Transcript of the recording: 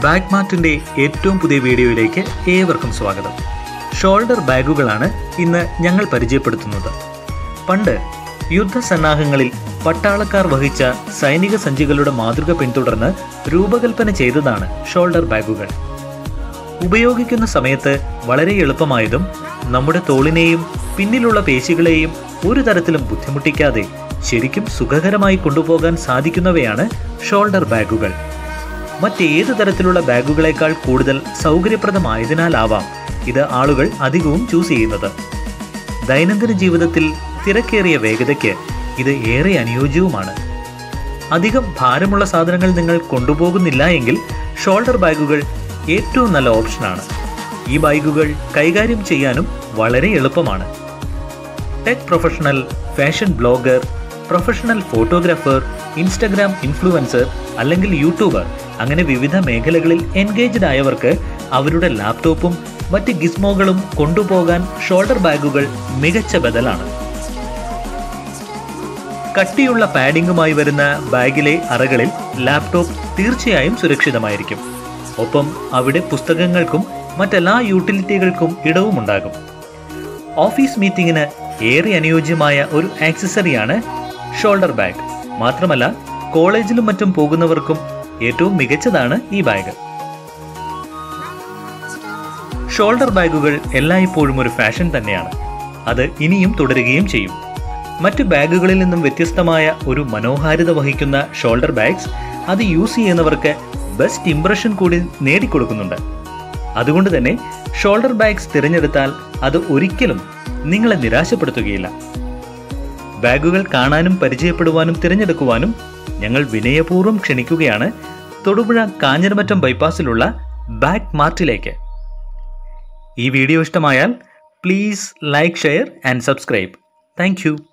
bag മാർട്ടിന്റെ ഏറ്റവും പുതിയ വീഡിയോയിലേക്ക് ഏവർക്കും സ്വാഗതം ഷോൾഡർ ബാഗുകളാണ് ഇന്ന് ഞങ്ങൾ പരിചയപ്പെടുത്തുന്നത് പണ്ട് യുദ്ധസന്നാഹങ്ങളിൽ പട്ടാളക്കാർ വഹിച്ച സൈനിക സഞ്ചികളുടെ മാതൃക പിന്തുടർന്ന് രൂപകൽപ്പന ചെയ്തതാണ് ഷോൾഡർ ബാഗുകൾ ഉപയോഗിക്കുന്ന സമയത്ത് വളരെ എളുപ്പമായതും നമ്മുടെ തോളിനെയും പിന്നിലുള്ള പേശികളെയും ഒരു തരത്തിലും ബുദ്ധിമുട്ടിക്കാതെ ശരിക്കും സുഖകരമായി കൊണ്ടുപോകാൻ സാധിക്കുന്നവയാണ് ഷോൾഡർ ബാഗുകൾ മറ്റേത് തരത്തിലുള്ള ബാഗുകളേക്കാൾ കൂടുതൽ സൗകര്യപ്രദമായതിനാലാവാം ഇത് ആളുകൾ അധികവും ചൂസ് ചെയ്യുന്നത് ദൈനംദിന ജീവിതത്തിൽ തിരക്കേറിയ വേഗതയ്ക്ക് ഇത് ഏറെ അനുയോജ്യവുമാണ് അധികം ഭാരമുള്ള സാധനങ്ങൾ നിങ്ങൾ കൊണ്ടുപോകുന്നില്ല എങ്കിൽ ഷോൾഡർ ബാഗുകൾ ഏറ്റവും നല്ല ഓപ്ഷനാണ് ഈ ബാഗുകൾ കൈകാര്യം ചെയ്യാനും വളരെ എളുപ്പമാണ് tech professional fashion blogger professional photographer Instagram influencer അല്ലെങ്കിൽ യൂട്യൂബർ അങ്ങനെ വിവിധ മേഖലകളിൽ എൻഗേജ്ഡ് ആയവർക്ക് അവരുടെ ലാപ്ടോപ്പും മറ്റ് ഗിസ്മോകളും കൊണ്ടുപോകാൻ ഷോൾഡർ ബാഗുകൾ മികച്ച ബദലാണ് കട്ടിയുള്ള പാഡിങ്ങുമായി വരുന്ന ബാഗിലെ അറകളിൽ ലാപ്ടോപ്പ് തീർച്ചയായും സുരക്ഷിതമായിരിക്കും ഒപ്പം അവിടെ പുസ്തകങ്ങൾക്കും മറ്റെല്ലാ യൂട്ടിലിറ്റികൾക്കും ഇടവുമുണ്ടാകും ഓഫീസ് മീറ്റിംഗിന് ഏറെ അനുയോജ്യമായ ഒരു ആക്സസറിയാണ് ഷോൾഡർ ബാഗ് മാത്രമല്ല കോളേജിലും മറ്റും പോകുന്നവർക്കും ഏറ്റവും മികച്ചതാണ് ഈ ബാഗ് ഷോൾഡർ ബാഗുകൾ എല്ലായ്പ്പോഴും ഒരു ഫാഷൻ തന്നെയാണ് അത് ഇനിയും തുടരുകയും ചെയ്യും മറ്റ് ബാഗുകളിൽ നിന്നും വ്യത്യസ്തമായ ഒരു മനോഹാരിത വഹിക്കുന്ന ഷോൾഡർ ബാഗ്സ് അത് യൂസ് ചെയ്യുന്നവർക്ക് ബെസ്റ്റ് ഇംപ്രഷൻ കൂടി നേടിക്കൊടുക്കുന്നുണ്ട് അതുകൊണ്ട് തന്നെ ഷോൾഡർ ബാഗ്സ് തിരഞ്ഞെടുത്താൽ അത് ഒരിക്കലും നിങ്ങളെ നിരാശപ്പെടുത്തുകയില്ല ബാഗുകൾ കാണാനും പരിചയപ്പെടുവാനും തിരഞ്ഞെടുക്കുവാനും ഞങ്ങൾ വിനയപൂർവ്വം ക്ഷണിക്കുകയാണ് തൊടുപുഴ കാഞ്ഞിരമറ്റം ബൈപ്പാസിലുള്ള ബാഗ് മാർട്ടിലേക്ക് ഈ വീഡിയോ ഇഷ്ടമായാൽ please like share and subscribe thank